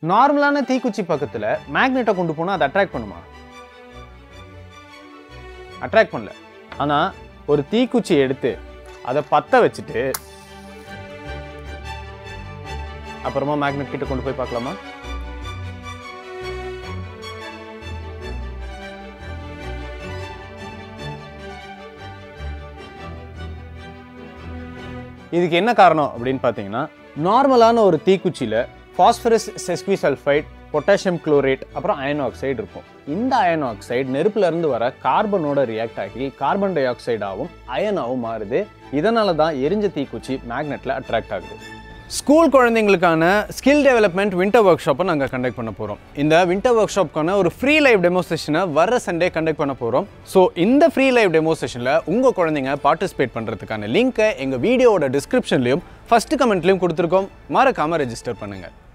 நார்மலான தீக்குச்சி பக்கத்தில் மேக்னெட்டை கொண்டு போனால் அதை அட்ராக்ட் பண்ணுமா அட்ராக்ட் பண்ணல ஆனால் ஒரு தீக்குச்சி எடுத்து அதை பற்ற வச்சுட்டு அப்புறமா மேக்னெட் கிட்ட கொண்டு போய் பார்க்கலாமா இதுக்கு என்ன காரணம் அப்படின்னு பார்த்தீங்கன்னா நார்மலான ஒரு தீக்குச்சியில் phosphorus sesquisulphide potassium chlorate அப்புறம் அயன் ஆக்சைடு இருக்கும் இந்த அயன் ஆக்சைடு நெருப்புல இருந்து வர கார்பனோட ரியாக்ட் ஆகி கார்பன் டை ஆக்சைடாகவும் அயனாகவும் மாறுது இதனால தான் எரிஞ்ச தீக்குச்சி மேக்னெட்டில் அட்ராக்ட் ஆகுது ஸ்கூல் குழந்தைங்களுக்கான ஸ்கில் டெவலப்மெண்ட் வின்டர் ஒர்க் ஷாப்பை நாங்கள் கண்டக்ட் பண்ண போகிறோம் இந்த வின்டர் ஒர்க் ஷாப்க்கான ஒரு ஃப்ரீ லைவ் டெமோ செஷனை வர சண்டே கண்டக்ட் பண்ண போகிறோம் ஸோ இந்த ஃப்ரீ லைவ் டெமோ செஷனில் உங்கள் குழந்தைங்க பார்ட்டிசிபேட் பண்ணுறதுக்கான லிங்க்கை எங்கள் வீடியோவோட டிஸ்கிரிப்ஷன்லையும் ஃபஸ்ட்டு கமெண்ட்லையும் கொடுத்துருக்கோம் மறக்காமல் ரெஜிஸ்டர் பண்ணுங்கள்